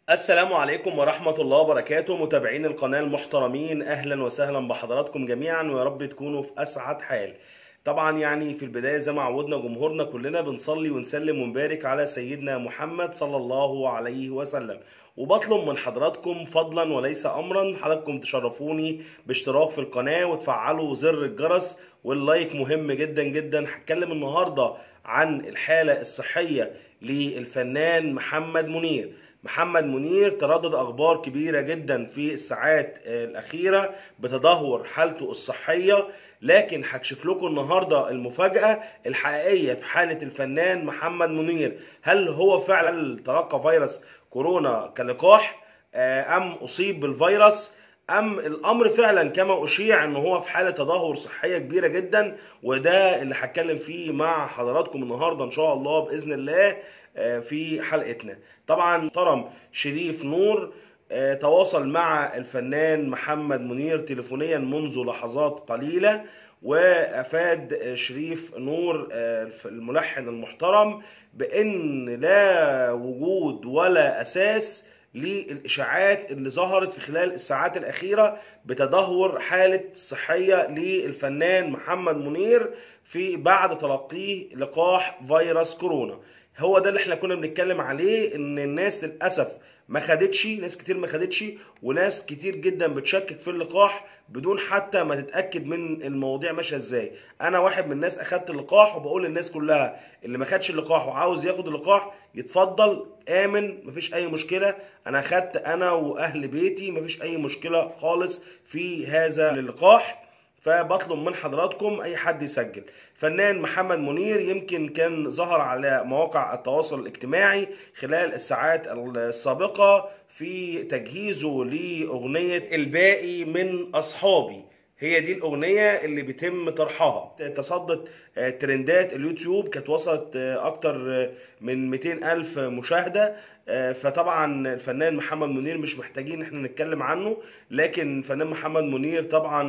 السلام عليكم ورحمة الله وبركاته متابعين القناة المحترمين أهلا وسهلا بحضراتكم جميعا ويا رب تكونوا في أسعد حال طبعا يعني في البداية زي ما عودنا جمهورنا كلنا بنصلي ونسلم ونبارك على سيدنا محمد صلى الله عليه وسلم وبطلب من حضراتكم فضلا وليس أمرا حضراتكم تشرفوني باشتراك في القناة وتفعلوا زر الجرس واللايك مهم جدا جدا هتكلم النهاردة عن الحالة الصحية للفنان محمد منير محمد منير تردد اخبار كبيره جدا في الساعات الاخيره بتدهور حالته الصحيه لكن هكشف لكم النهارده المفاجاه الحقيقيه في حاله الفنان محمد منير هل هو فعلا تلقى فيروس كورونا كلقاح ام اصيب بالفيروس ام الامر فعلا كما اشيع ان هو في حاله تدهور صحيه كبيره جدا وده اللي هتكلم فيه مع حضراتكم النهارده ان شاء الله باذن الله في حلقتنا طبعا طرم شريف نور تواصل مع الفنان محمد منير تليفونيا منذ لحظات قليله وافاد شريف نور الملحن المحترم بان لا وجود ولا اساس للاشاعات اللي ظهرت في خلال الساعات الاخيره بتدهور حاله الصحيه للفنان محمد منير في بعد تلقيه لقاح فيروس كورونا هو ده اللي احنا كنا بنتكلم عليه ان الناس للاسف ما خدتش ناس كتير ما خدتش وناس كتير جدا بتشكك في اللقاح بدون حتى ما تتاكد من المواضيع ماشيه ازاي انا واحد من الناس اخدت اللقاح وبقول للناس كلها اللي ما خدش اللقاح وعاوز ياخد اللقاح يتفضل امن مفيش اي مشكله انا اخدت انا واهل بيتي مفيش اي مشكله خالص في هذا اللقاح فبطلب من حضراتكم اي حد يسجل فنان محمد منير يمكن كان ظهر على مواقع التواصل الاجتماعي خلال الساعات السابقه في تجهيزه لاغنيه الباقي من اصحابي هي دي الأغنية اللي بيتم طرحها تصدت ترندات اليوتيوب كانت وصلت أكتر من 200 ألف مشاهدة فطبعا الفنان محمد منير مش محتاجين احنا نتكلم عنه لكن الفنان محمد منير طبعا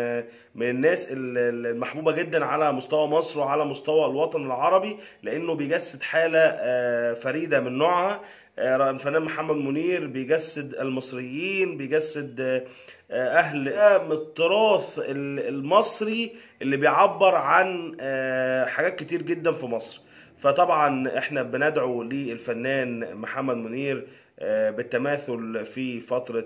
من الناس المحبوبة جدا على مستوى مصر وعلى مستوى الوطن العربي لأنه بيجسد حالة فريدة من نوعها الفنان محمد منير بيجسد المصريين بيجسد اهل من التراث المصري اللي بيعبر عن حاجات كتير جدا في مصر فطبعا احنا بندعو للفنان محمد منير بالتماثل في فترة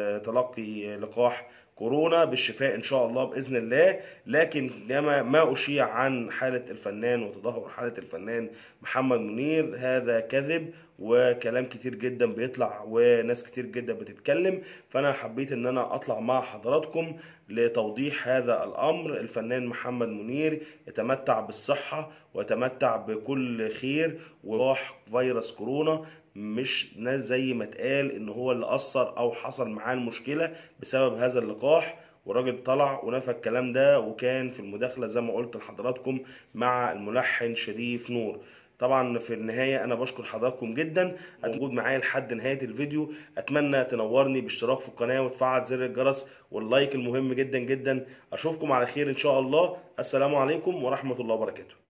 تلقي لقاح كورونا بالشفاء ان شاء الله باذن الله لكن لما ما اشيع عن حاله الفنان وتدهور حاله الفنان محمد منير هذا كذب وكلام كتير جدا بيطلع وناس كتير جدا بتتكلم فانا حبيت ان انا اطلع مع حضراتكم لتوضيح هذا الامر الفنان محمد منير يتمتع بالصحه ويتمتع بكل خير وراح فيروس كورونا مش ناس زي ما اتقال ان هو اللي اثر او حصل معاه المشكله بسبب هذا اللقاح والراجل طلع ونفى الكلام ده وكان في المداخله زي ما قلت لحضراتكم مع الملحن شريف نور طبعا في النهايه انا بشكر حضراتكم جدا موجود معايا لحد نهايه الفيديو اتمنى تنورني باشتراك في القناه وتفعل زر الجرس واللايك المهم جدا جدا اشوفكم على خير ان شاء الله السلام عليكم ورحمه الله وبركاته